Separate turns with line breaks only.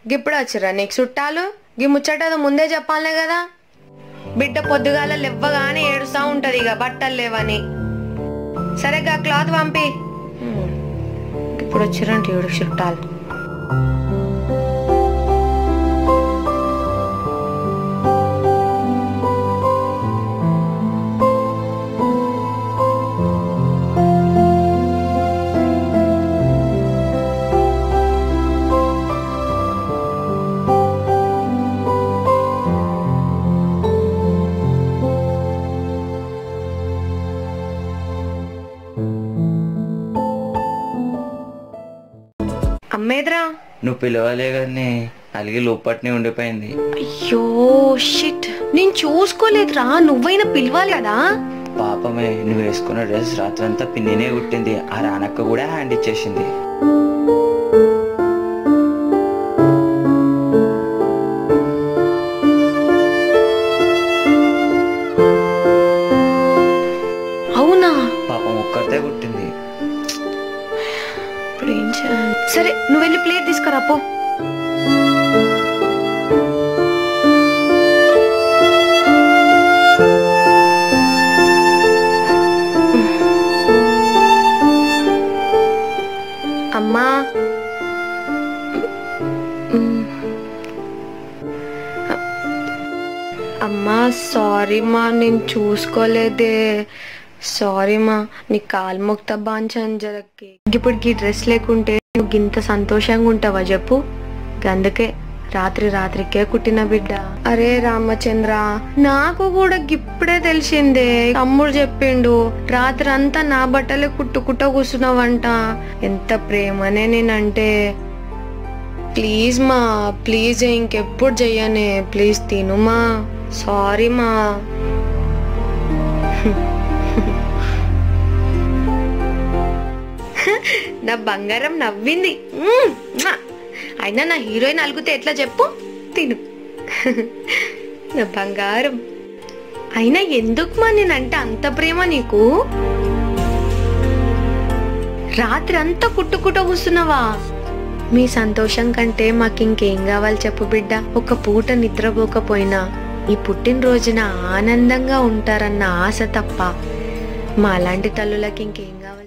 గిప్పుడు వచ్చిరా నీకు చుట్టాలు గీ ముచ్చట ముందే చెప్పాలే కదా బిడ్డ పొద్దుగాల లేవ్వగానే ఏడుస్తా ఉంటది ఇక బట్టలు లేవని సరేగా క్లాత్ పంపి హ్మ్. ఇప్పుడు వచ్చిరంట ఏడు చుట్టాలు అమ్మేదిరా
నువ్వు పిలవలే కానీ అలిగి లోపట్నే ఉండిపోయింది
అయ్యో షిట్ నేను చూసుకోలేదురా నువ్వైనా పిలవాలి కదా
పాపమే నువ్వు వేసుకున్న డ్రెస్ రాత్రంతా పిన్నినే కుట్టింది ఆ రానక్క కూడా హ్యాండ్ ఇచ్చేసింది
అవునా
పాపం ఒక్కరితే కుట్టింది
ఇప్పుడు ఏం చేయాలి సరే నువ్వు వెళ్ళి ప్లేట్ తీసుకురా పో అమ్మా మ్. అమ్మా సారీ మా నేను చూసుకోలేదే సారీ మా నీ కాలు మొక్త బాంచాను జరక్కి ఇప్పుడు ఈ డ్రెస్ లేకుంటే నువ్వు ఇంత సంతోషంగా ఉంటావా చెప్పు అందుకే రాత్రి రాత్రికే కుట్టిన బిడ్డ అరే రామచంద్ర నాకు కూడా ఇప్పుడే తెలిసిందే తమ్ముడు చెప్పిండు రాత్రి అంతా నా బట్టలే కుట్టుకుంటూ కూర్చున్నావంట ఎంత ప్రేమనే నేనంటే ప్లీజ్ మా ప్లీజ్ ఇంకెప్పుడు చెయ్యనే ప్లీజ్ తినుమా సారీ మా నా బంగారం నవ్వింది మ్మ్. మ్వా. అయినా నా హీరోయిన్ అలుగుతే ఎట్లా చెప్పు తిను నా బంగారం అయినా ఎందుకు మా నేనంటే అంత ప్రేమ నీకు రాత్రి అంతా కుట్టుకుట్ట కూర్చున్నావా మీ సంతోషం కంటే మాకు ఇంకేం కావాలి చెప్పు బిడ్డ ఒక పూట నిద్రపోకపోయినా ఈ పుట్టినరోజున ఆనందంగా ఉంటారన్న ఆశ తప్ప మా అలాంటి తల్లులకి ఇంకేం కావాలి